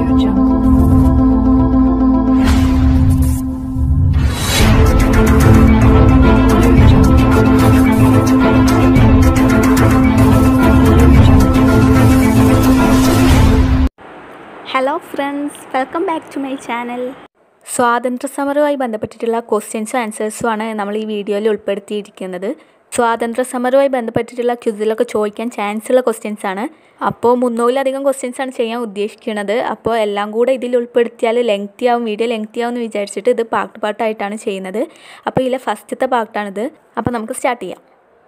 Audio Jungle. Audio Jungle. Hello friends welcome back to my channel സ്വാതന്ത്ര്യ സമരവുമായി ബന്ധപ്പെട്ടിട്ടുള്ള ക്വസ്റ്റ്യൻസും ആൻസേഴ്സും ആണ് നമ്മൾ ഈ വീഡിയോയിൽ ഉൾപ്പെടുത്തിയിരിക്കുന്നത് സ്വാതന്ത്ര്യ സമരവുമായി ബന്ധപ്പെട്ടിട്ടുള്ള ക്വിസിലൊക്കെ ചോദിക്കാൻ ചാൻസ് ഉള്ള ക്വസ്റ്റ്യൻസ് ആണ് അപ്പോൾ മുന്നൂറിലധികം ക്വസ്റ്റ്യൻസ് ആണ് ചെയ്യാൻ ഉദ്ദേശിക്കുന്നത് അപ്പോൾ എല്ലാം കൂടെ ഇതിൽ ഉൾപ്പെടുത്തിയാൽ ലെങ്തി ആവും വീഡിയോ ലെങ്തി ആവും എന്ന് വിചാരിച്ചിട്ട് ഇത് പാർട്ട് പാർട്ടായിട്ടാണ് ചെയ്യുന്നത് അപ്പോൾ ഇതിലെ ഫസ്റ്റത്തെ പാർട്ടാണിത് അപ്പോൾ നമുക്ക് സ്റ്റാർട്ട് ചെയ്യാം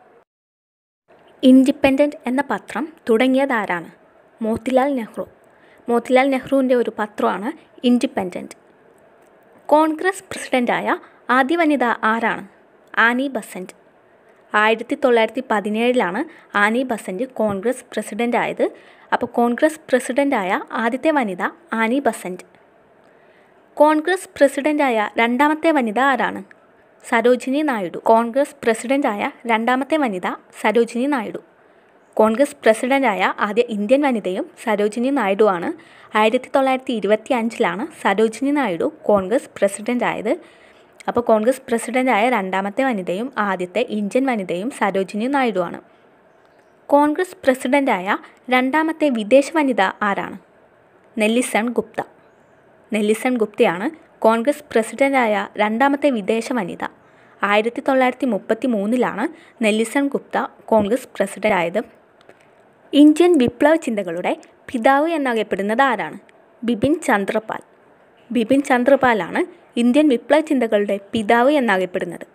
ഇൻഡിപെൻഡൻറ്റ് എന്ന പത്രം തുടങ്ങിയത് ആരാണ് മോത്തിലാൽ നെഹ്റു മോത്തിലാൽ നെഹ്റുവിൻ്റെ ഒരു പത്രമാണ് ഇൻഡിപെൻഡൻറ്റ് കോൺഗ്രസ് പ്രസിഡൻ്റായ ആദ്യ വനിത ആരാണ് ആനി ബസന്റ് ആയിരത്തി തൊള്ളായിരത്തി പതിനേഴിലാണ് ആനി ബസന്റ് കോൺഗ്രസ് പ്രസിഡൻ്റ് ആയത് അപ്പോൾ കോൺഗ്രസ് പ്രസിഡൻ്റായ ആദ്യത്തെ വനിത ആനി ബസന്റ് കോൺഗ്രസ് പ്രസിഡൻ്റായ രണ്ടാമത്തെ വനിത ആരാണ് സരോജിനി നായിഡു കോൺഗ്രസ് പ്രസിഡൻ്റായ രണ്ടാമത്തെ വനിത സരോജിനി നായിഡു കോൺഗ്രസ് പ്രസിഡൻ്റായ ആദ്യ ഇന്ത്യൻ വനിതയും സരോജിനി നായിഡു ആണ് ആയിരത്തി തൊള്ളായിരത്തി ഇരുപത്തി അഞ്ചിലാണ് സരോജിനി നായിഡു കോൺഗ്രസ് പ്രസിഡൻ്റ് ആയത് അപ്പോൾ കോൺഗ്രസ് പ്രസിഡൻ്റായ രണ്ടാമത്തെ വനിതയും ആദ്യത്തെ ഇന്ത്യൻ വനിതയും സരോജിനി നായിഡു ആണ് കോൺഗ്രസ് പ്രസിഡൻ്റായ രണ്ടാമത്തെ വിദേശ വനിത ആരാണ് നെല്ലിസൺ ഗുപ്ത നെല്ലിസൺ ഗുപ്തയാണ് കോൺഗ്രസ് പ്രസിഡൻ്റായ രണ്ടാമത്തെ വിദേശ വനിത ആയിരത്തി തൊള്ളായിരത്തി മുപ്പത്തി മൂന്നിലാണ് നെല്ലിസൺ ഗുപ്ത കോൺഗ്രസ് പ്രസിഡൻ്റ് ആയത് ഇന്ത്യൻ വിപ്ലവ ചിന്തകളുടെ പിതാവ് എന്നറിയപ്പെടുന്നത് ആരാണ് ബിപിൻ ചന്ദ്രപാൽ ബിപിൻ ചന്ദ്രപാലാണ് ഇന്ത്യൻ വിപ്ലവ ചിന്തകളുടെ പിതാവ് എന്നറിയപ്പെടുന്നത്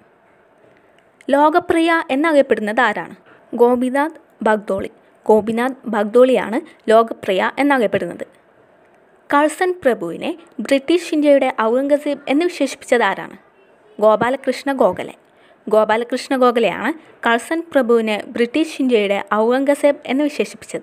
ലോകപ്രിയ എന്നറിയപ്പെടുന്നത് ആരാണ് ഗോപിനാഥ് ബഗ്ദോളി ഗോപിനാഥ് ബഗ്ദോളിയാണ് ലോകപ്രിയ എന്നറിയപ്പെടുന്നത് കൾസൺ പ്രഭുവിനെ ബ്രിട്ടീഷ് ഇന്ത്യയുടെ ഔറംഗസീബ് എന്ന് വിശേഷിപ്പിച്ചത് ആരാണ് ഗോപാലകൃഷ്ണ ഗോഖലെ ഗോപാലകൃഷ്ണ ഗോഖലെയാണ് കൾസൺ പ്രഭുവിനെ ബ്രിട്ടീഷ് ഇന്ത്യയുടെ ഔറംഗസേബ് എന്ന് വിശേഷിപ്പിച്ചത്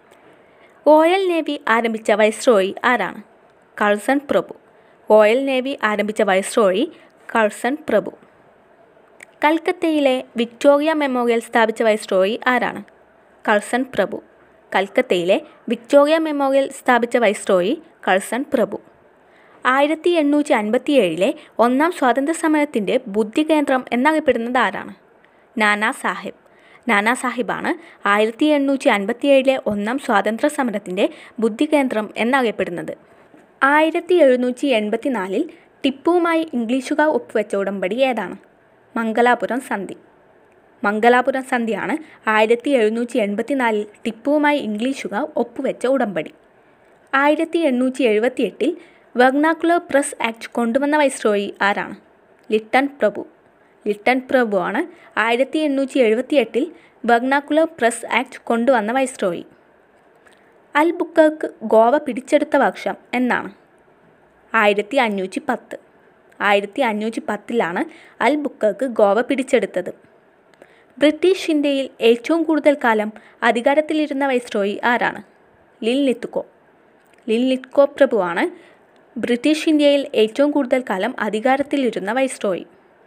റോയൽ നേവി ആരംഭിച്ച വൈസ്രോയി ആരാണ് കൾസൺ പ്രഭു റോയൽ നേവി ആരംഭിച്ച വൈസ്രോയി കൾസൺ പ്രഭു കൽക്കത്തയിലെ വിക്ടോറിയ മെമ്മോറിയൽ സ്ഥാപിച്ച വൈസ്രോയി ആരാണ് കൾസൺ പ്രഭു കൽക്കത്തയിലെ വിക്ടോറിയ മെമ്മോറിയൽ സ്ഥാപിച്ച വൈസ്രോയി കൾസൺ പ്രഭു ആയിരത്തി എണ്ണൂറ്റി അൻപത്തി ഏഴിലെ ഒന്നാം സ്വാതന്ത്ര്യ സമരത്തിൻ്റെ ബുദ്ധി കേന്ദ്രം എന്നറിയപ്പെടുന്നത് ആരാണ് നാനാ സാഹിബ് നാനാ സാഹിബാണ് ആയിരത്തി എണ്ണൂറ്റി അൻപത്തി ഏഴിലെ ഒന്നാം സ്വാതന്ത്ര്യ സമരത്തിൻ്റെ ബുദ്ധി കേന്ദ്രം എന്നറിയപ്പെടുന്നത് ആയിരത്തി എഴുന്നൂറ്റി എൺപത്തി നാലിൽ ടിപ്പുവുമായി ഇംഗ്ലീഷുകാർ ഒപ്പുവെച്ച ഉടമ്പടി ഏതാണ് മംഗലാപുരം സന്ധി മംഗലാപുരം സന്ധിയാണ് ആയിരത്തി എഴുന്നൂറ്റി എൺപത്തി നാലിൽ ടിപ്പുവുമായി ഇംഗ്ലീഷുകാർ ഒപ്പുവെച്ച ഉടമ്പടി ആയിരത്തി എണ്ണൂറ്റി എഴുപത്തി എട്ടിൽ വെർണാക്കുലർ പ്രസ് ആക്ട് കൊണ്ടുവന്ന വൈസ്രോയി ആരാണ് ലിട്ടൺ പ്രഭു ലിട്ടൺ പ്രഭു ആണ് ആയിരത്തി എണ്ണൂറ്റി എഴുപത്തി എട്ടിൽ വെർണാക്കുലർ പ്രസ് ആക്ട് കൊണ്ടുവന്ന വൈസ്രോയി അൽ ബുക്കർക്ക് ഗോവ പിടിച്ചെടുത്ത വർഷം എന്നാണ് ആയിരത്തി അഞ്ഞൂറ്റി പത്ത് ആയിരത്തി അഞ്ഞൂറ്റി പത്തിലാണ് അൽ ബുക്കർക്ക് ഗോവ പിടിച്ചെടുത്തത് ബ്രിട്ടീഷ് ഇന്ത്യയിൽ ഏറ്റവും കൂടുതൽ കാലം അധികാരത്തിലിരുന്ന വൈസ്രോയി ആരാണ് ലിൽ നിത്തുക്കോ ലിൽ നിത്കോ പ്രഭുവാണ് ബ്രിട്ടീഷ് ഇന്ത്യയിൽ ഏറ്റവും കൂടുതൽ കാലം അധികാരത്തിലിരുന്ന വൈസ്രോയി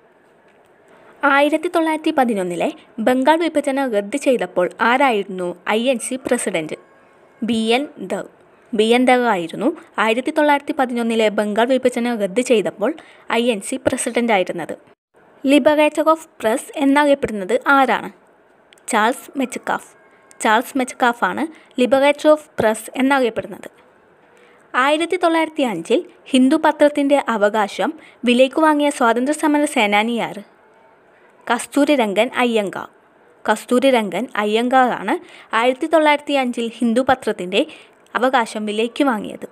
ആയിരത്തി തൊള്ളായിരത്തി പതിനൊന്നിലെ ബംഗാൾ വിഭജനം റദ്ദ് ചെയ്തപ്പോൾ ആരായിരുന്നു I N C president B N Dar B N Dar ആയിരുന്നു ആയിരത്തി തൊള്ളായിരത്തി പതിനൊന്നിലെ ബംഗാൾ വിഭജനം റദ്ദ് ചെയ്തപ്പോൾ ഐ എൻ സി പ്രസിഡൻ്റ് ആയിരുന്നത് ലിബറേറ്റർ ഓഫ് പ്രസ് എന്നറിയപ്പെടുന്നത് ആരാണ് ചാൾസ് മെച്ചക്കാഫ് ചാൾസ് മെച്ചക്കാഫാണ് ലിബറേറ്റർ ഓഫ് പ്രസ് എന്നറിയപ്പെടുന്നത് ആയിരത്തി തൊള്ളായിരത്തി അഞ്ചിൽ ഹിന്ദു പത്രത്തിൻ്റെ അവകാശം വിലയ്ക്ക് വാങ്ങിയ സ്വാതന്ത്ര്യ സമര സേനാനിയാർ കസ്തൂരി രംഗൻ അയ്യങ്കാർ കസ്തൂരി രംഗൻ അയ്യങ്കാറാണ് ആയിരത്തി തൊള്ളായിരത്തി അഞ്ചിൽ ഹിന്ദു പത്രത്തിൻ്റെ അവകാശം വിലയ്ക്ക് വാങ്ങിയത്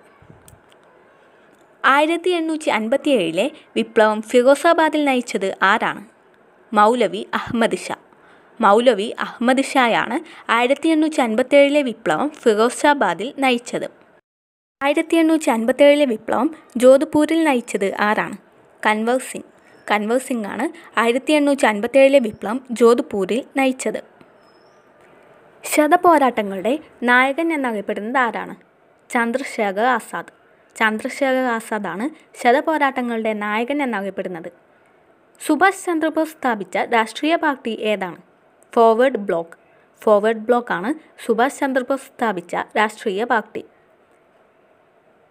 ആയിരത്തി എണ്ണൂറ്റി അൻപത്തി ഏഴിലെ വിപ്ലവം ഫിറോസാബാദിൽ നയിച്ചത് ആരാണ് മൗലവി അഹമ്മദ് ഷാ മൗലവി അഹമ്മദ് ഷായാണ് ആയിരത്തി എണ്ണൂറ്റി അൻപത്തി ഏഴിലെ വിപ്ലവം ഫിറോസാബാദിൽ നയിച്ചത് ആയിരത്തി എണ്ണൂറ്റി അൻപത്തി ഏഴിലെ വിപ്ലവം ജോധ്പൂരിൽ നയിച്ചത് ആരാണ് കൻവർ സിംഗ് കൻവർ സിംഗ് ആണ് ആയിരത്തി എണ്ണൂറ്റി അൻപത്തി ഏഴിലെ വിപ്ലവം ജോധ്പൂരിൽ നയിച്ചത് ശതപോരാട്ടങ്ങളുടെ നായകൻ എന്നറിയപ്പെടുന്നത് ആരാണ് ചന്ദ്രശേഖർ ആസാദ് ചന്ദ്രശേഖർ ആസാദാണ് ശതപോരാട്ടങ്ങളുടെ നായകൻ എന്നറിയപ്പെടുന്നത് സുഭാഷ് ചന്ദ്രബോസ് സ്ഥാപിച്ച രാഷ്ട്രീയ പാർട്ടി ഏതാണ് ഫോർവേഡ് ബ്ലോക്ക് ഫോർവേഡ് ബ്ലോക്ക് ആണ് സുഭാഷ് ചന്ദ്രബോസ് സ്ഥാപിച്ച രാഷ്ട്രീയ പാർട്ടി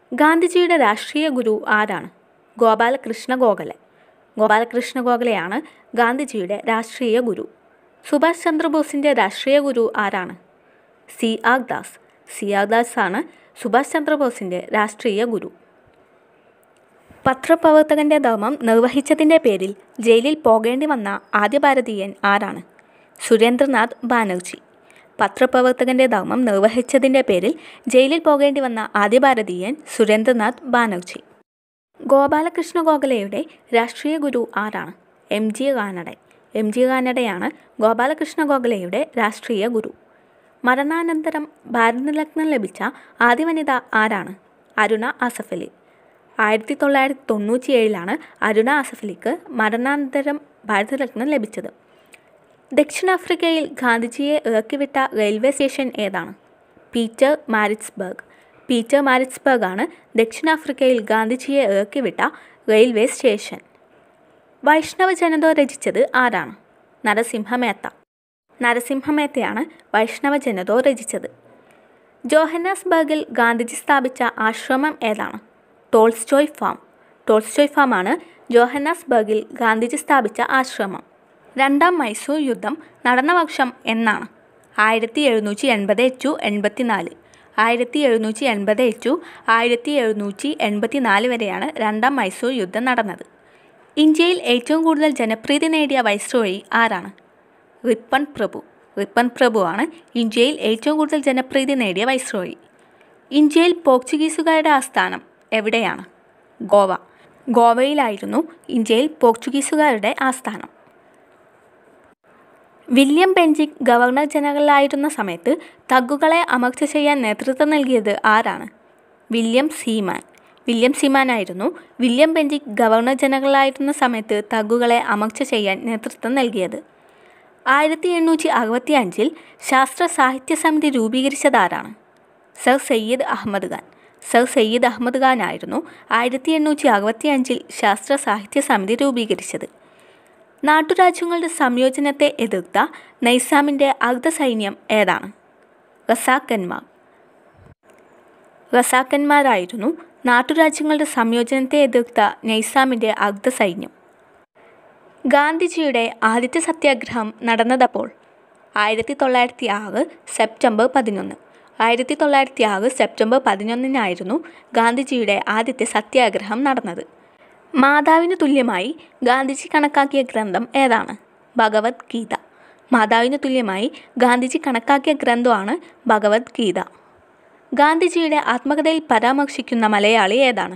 ഗാന്ധിജിയുടെ രാഷ്ട്രീയ ഗുരു ആരാണ് ഗോപാലകൃഷ്ണ ഗോഖലെ ഗോപാലകൃഷ്ണ ഗോഖലെയാണ് ഗാന്ധിജിയുടെ രാഷ്ട്രീയ ഗുരു സുഭാഷ് ചന്ദ്രബോസിൻ്റെ രാഷ്ട്രീയ ഗുരു ആരാണ് C R Das C R Das ആണ് സുഭാഷ് ചന്ദ്രബോസിൻ്റെ രാഷ്ട്രീയ ഗുരു പത്രപ്രവർത്തകന്റെ ധർമ്മം നിർവഹിച്ചതിൻ്റെ പേരിൽ ജയിലിൽ പോകേണ്ടി വന്ന ആദ്യ ഭാരതീയൻ ആരാണ് സുരേന്ദ്രനാഥ് ബാനർജി പത്രപ്രവർത്തകന്റെ ധർമ്മം നിർവഹിച്ചതിൻ്റെ പേരിൽ ജയിലിൽ പോകേണ്ടി വന്ന ആദ്യ ഭാരതീയൻ സുരേന്ദ്രനാഥ് ബാനർജി ഗോപാലകൃഷ്ണ ഗോഖലെയുടെ രാഷ്ട്രീയ ഗുരു ആരാണ് M G Ranade M G കാനഡയാണ് ഗോപാലകൃഷ്ണ ഗോഖലെയുടെ രാഷ്ട്രീയ ഗുരു മരണാനന്തരം ഭാരതരത്നം ലഭിച്ച ആദ്യ വനിത ആരാണ് അരുണ ആസഫലി ആയിരത്തി തൊള്ളായിരത്തി തൊണ്ണൂറ്റി ഏഴിലാണ് അരുണ ആസഫലിക്ക് മരണാനന്തരം ഭാരതരത്നം ലഭിച്ചത് ദക്ഷിണാഫ്രിക്കയിൽ ഗാന്ധിജിയെ ഇറക്കിവിട്ട റെയിൽവേ സ്റ്റേഷൻ ഏതാണ് പീറ്റർ മാരിറ്റ്സ്ബർഗ് പീറ്റർ മാരിറ്റ്സ്ബർഗ് ആണ് ദക്ഷിണാഫ്രിക്കയിൽ ഗാന്ധിജിയെ ഇറക്കിവിട്ട റെയിൽവേ സ്റ്റേഷൻ വൈഷ്ണവ ജനതോ രചിച്ചത് ആരാണ് നരസിംഹമേത്ത നരസിംഹമേത്തയാണ് വൈഷ്ണവ ജനതോ രചിച്ചത് ജോഹന്നാസ്ബർഗിൽ ഗാന്ധിജി സ്ഥാപിച്ച ആശ്രമം ഏതാണ് ടോൾസ്റ്റോയ് ഫാം ടോൾസ്റ്റോയ് ഫാമാണ് ജോഹന്നാസ്ബർഗിൽ ഗാന്ധിജി സ്ഥാപിച്ച ആശ്രമം രണ്ടാം മൈസൂർ യുദ്ധം നടന്ന വർഷം എന്നാണ് ആയിരത്തി എഴുന്നൂറ്റി എൺപത് ടു എൺപത്തിനാല് ആയിരത്തി എഴുന്നൂറ്റി എൺപത് ടു ആയിരത്തി എഴുന്നൂറ്റി എൺപത്തി നാല് വരെയാണ് രണ്ടാം മൈസൂർ യുദ്ധം നടന്നത് ഇന്ത്യയിൽ ഏറ്റവും കൂടുതൽ ജനപ്രീതി നേടിയ വൈസ്രോയി ആരാണ് റിപ്പൺ പ്രഭു റിപ്പൺ പ്രഭുവാണ് ഇന്ത്യയിൽ ഏറ്റവും കൂടുതൽ ജനപ്രീതി നേടിയ വൈസ്രോയി ഇന്ത്യയിൽ പോർച്ചുഗീസുകാരുടെ ആസ്ഥാനം എവിടെയാണ് ഗോവ ഗോവയിലായിരുന്നു ഇന്ത്യയിൽ പോർച്ചുഗീസുകാരുടെ ആസ്ഥാനം വില്യം ബെഞ്ചിക് ഗവർണർ ജനറലായിരുന്ന സമയത്ത് തഗ്ഗുകളെ അമർച്ച ചെയ്യാൻ നേതൃത്വം നൽകിയത് ആരാണ് വില്യം സീമാൻ വില്യം സീമാനായിരുന്നു വില്യം ബെഞ്ചിക് ഗവർണർ ജനറലായിരുന്ന സമയത്ത് തഗ്ഗുകളെ അമർച്ച ചെയ്യാൻ നേതൃത്വം നൽകിയത് ആയിരത്തി എണ്ണൂറ്റി അറുപത്തി അഞ്ചിൽ ശാസ്ത്ര സാഹിത്യ സമിതി രൂപീകരിച്ചതാരാണ് സർ സയ്യിദ് അഹമ്മദ് ഖാൻ സർ സയ്യിദ് അഹമ്മദ് ഖാൻ ആയിരുന്നു ആയിരത്തി എണ്ണൂറ്റി അറുപത്തി അഞ്ചിൽ ശാസ്ത്ര സാഹിത്യ സമിതി രൂപീകരിച്ചത് നാട്ടുരാജ്യങ്ങളുടെ സംയോജനത്തെ എതിർത്ത നൈസാമിൻ്റെ അർദ്ധസൈന്യം ഏതാണ് റസാക്കന്മാർ റസാക്കന്മാരായിരുന്നു നാട്ടുരാജ്യങ്ങളുടെ സംയോജനത്തെ എതിർത്ത നൈസാമിൻ്റെ അർദ്ധസൈന്യം ഗാന്ധിജിയുടെ ആദ്യത്തെ സത്യാഗ്രഹം നടന്നതപ്പോൾ ആയിരത്തി തൊള്ളായിരത്തി ആറ് സെപ്റ്റംബർ പതിനൊന്ന് ആയിരത്തി തൊള്ളായിരത്തി ആറ് സെപ്റ്റംബർ പതിനൊന്നിനായിരുന്നു ഗാന്ധിജിയുടെ ആദ്യത്തെ സത്യാഗ്രഹം നടന്നത് മാതാവിന് തുല്യമായി ഗാന്ധിജി കണക്കാക്കിയ ഗ്രന്ഥം ഏതാണ് ഭഗവത്ഗീത മാതാവിന് തുല്യമായി ഗാന്ധിജി കണക്കാക്കിയ ഗ്രന്ഥമാണ് ഭഗവത്ഗീത ഗാന്ധിജിയുടെ ആത്മകഥയിൽ പരാമർശിക്കുന്ന മലയാളി ഏതാണ്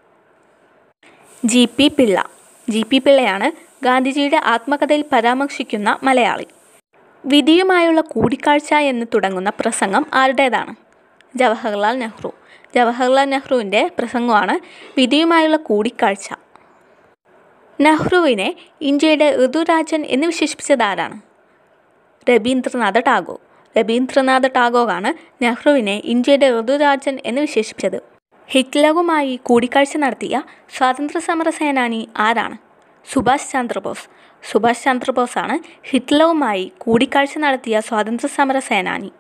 G P Pillai G P പിള്ളയാണ് ഗാന്ധിജിയുടെ ആത്മകഥയിൽ പരാമർശിക്കുന്ന മലയാളി വിധിയുമായുള്ള കൂടിക്കാഴ്ച എന്ന് തുടങ്ങുന്ന പ്രസംഗം ആരുടേതാണ് ജവഹർലാൽ നെഹ്റു ജവഹർലാൽ നെഹ്റുവിൻ്റെ പ്രസംഗമാണ് വിധിയുമായുള്ള കൂടിക്കാഴ്ച നെഹ്റുവിനെ ഇന്ത്യയുടെ ഋതുരാജൻ എന്ന് വിശേഷിപ്പിച്ചത് ആരാണ് രവീന്ദ്രനാഥ ടാഗോർ രവീന്ദ്രനാഥ ടാഗോറാണ് നെഹ്റുവിനെ ഇന്ത്യയുടെ ഋതുരാജൻ എന്ന് വിശേഷിപ്പിച്ചത് ഹിറ്റ്ലറുമായി കൂടിക്കാഴ്ച നടത്തിയ സ്വാതന്ത്ര്യ സമര സേനാനി ആരാണ് സുഭാഷ് ചന്ദ്രബോസ് സുഭാഷ് ചന്ദ്രബോസാണ് ഹിറ്റ്ലറുമായി കൂടിക്കാഴ്ച നടത്തിയ സ്വാതന്ത്ര്യ സമര സേനാനി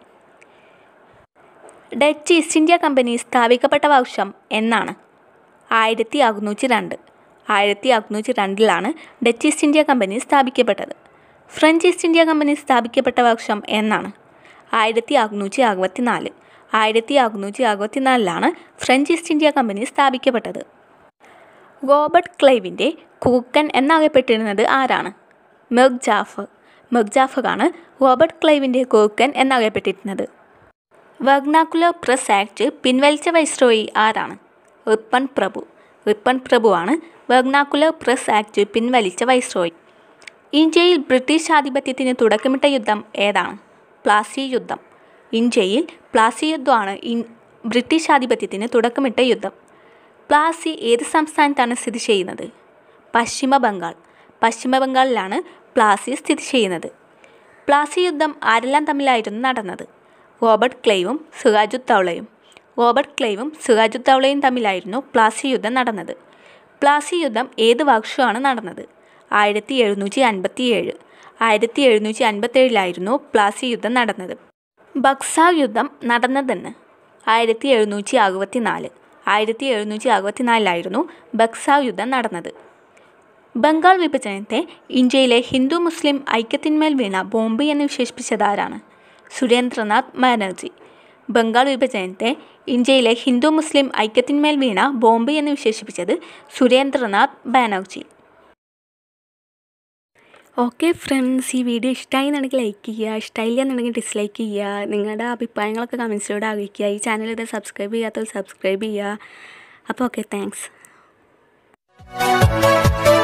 ഡച്ച് ഈസ്റ്റ് ഇന്ത്യ കമ്പനി സ്ഥാപിക്കപ്പെട്ട വർഷം എന്നാണ് ആയിരത്തി അറുന്നൂറ്റി രണ്ട് ആയിരത്തി അറുന്നൂറ്റി രണ്ടിലാണ് ഡച്ച് ഈസ്റ്റ് ഇന്ത്യ കമ്പനി സ്ഥാപിക്കപ്പെട്ടത് ഫ്രഞ്ച് ഈസ്റ്റ് ഇന്ത്യ കമ്പനി സ്ഥാപിക്കപ്പെട്ട വർഷം എന്നാണ് ആയിരത്തി അറുന്നൂറ്റി അറുപത്തി നാല് ആയിരത്തി അറുന്നൂറ്റി അറുപത്തി നാലിലാണ് ഫ്രഞ്ച് ഈസ്റ്റ് ഇന്ത്യ കമ്പനി സ്ഥാപിക്കപ്പെട്ടത് റോബർട്ട് ക്ലൈവിൻ്റെ കുറുക്കൻ എന്നറിയപ്പെട്ടിരുന്നത് ആരാണ് മിർഗ് ജാഫർ മിർഗ് ജാഫറാണ് റോബർട്ട് ക്ലൈവിൻ്റെ കുറുക്കൻ എന്നറിയപ്പെട്ടിരുന്നത് വെർണാക്കുലർ പ്രസ് ആക്ട് പിൻവലിച്ച വൈസ്രോയി ആരാണ് റിപ്പൺ പ്രഭു റിപ്പൺ പ്രഭുവാണ് വെർണാക്കുലർ പ്രസ് ആക്ട് പിൻവലിച്ച വൈസ്രോയി ഇന്ത്യയിൽ ബ്രിട്ടീഷ് ആധിപത്യത്തിന് തുടക്കമിട്ട യുദ്ധം ഏതാണ് പ്ലാസി യുദ്ധം ഇന്ത്യയിൽ പ്ലാസി യുദ്ധമാണ് ഇൻ ബ്രിട്ടീഷ് ആധിപത്യത്തിന് തുടക്കമിട്ട യുദ്ധം പ്ലാസി ഏത് സംസ്ഥാനത്താണ് സ്ഥിതി ചെയ്യുന്നത് പശ്ചിമ ബംഗാൾ പശ്ചിമ ബംഗാളിലാണ് പ്ലാസി സ്ഥിതി ചെയ്യുന്നത് പ്ലാസി യുദ്ധം ആരെല്ലാം തമ്മിലായിരുന്നു നടന്നത് റോബർട്ട് ക്ലെയ്വും സിറാജുദ്ദൗളയും റോബർട്ട് ക്ലെയ്വും സിറാജുദ്ദൗളയും തമ്മിലായിരുന്നു പ്ലാസി യുദ്ധം നടന്നത് പ്ലാസി യുദ്ധം ഏത് വർഷമാണ് നടന്നത് ആയിരത്തി എഴുന്നൂറ്റി അൻപത്തി ഏഴ് ആയിരത്തി എഴുന്നൂറ്റി അൻപത്തേഴിലായിരുന്നു പ്ലാസി യുദ്ധം നടന്നത് ബക്സാർ യുദ്ധം നടന്നതെന്ന് ആയിരത്തി എഴുന്നൂറ്റി അറുപത്തി നാല് ആയിരത്തി എഴുന്നൂറ്റി അറുപത്തിനാലിലായിരുന്നു ബക്സാർ യുദ്ധം നടന്നത് ബംഗാൾ വിഭജനത്തെ ഇന്ത്യയിലെ ഹിന്ദു മുസ്ലിം ഐക്യത്തിന്മേൽ വീണ ബോംബ് എന്ന് വിശേഷിപ്പിച്ചതാരാണ് സുരേന്ദ്രനാഥ് ബാനർജി ബംഗാൾ വിഭജനത്തെ ഇന്ത്യയിലെ ഹിന്ദു മുസ്ലിം ഐക്യത്തിന്മേൽ വീണ ബോംബ് എന്ന് വിശേഷിപ്പിച്ചത് സുരേന്ദ്രനാഥ് ബാനർജി ഓക്കെ ഫ്രണ്ട്സ് ഈ വീഡിയോ ഇഷ്ടമായി എന്നുണ്ടെങ്കിൽ ലൈക്ക് ചെയ്യുക ഇഷ്ടമായില്ല എന്നുണ്ടെങ്കിൽ ഡിസ്ലൈക്ക് ചെയ്യുക നിങ്ങളുടെ അഭിപ്രായങ്ങളൊക്കെ കമൻസിലൂടെ അറിയിക്കുക ഈ ചാനൽ ഇത് സബ്സ്ക്രൈബ് ചെയ്യാത്തവർ സബ്സ്ക്രൈബ് ചെയ്യുക അപ്പോൾ ഓക്കെ താങ്ക്സ്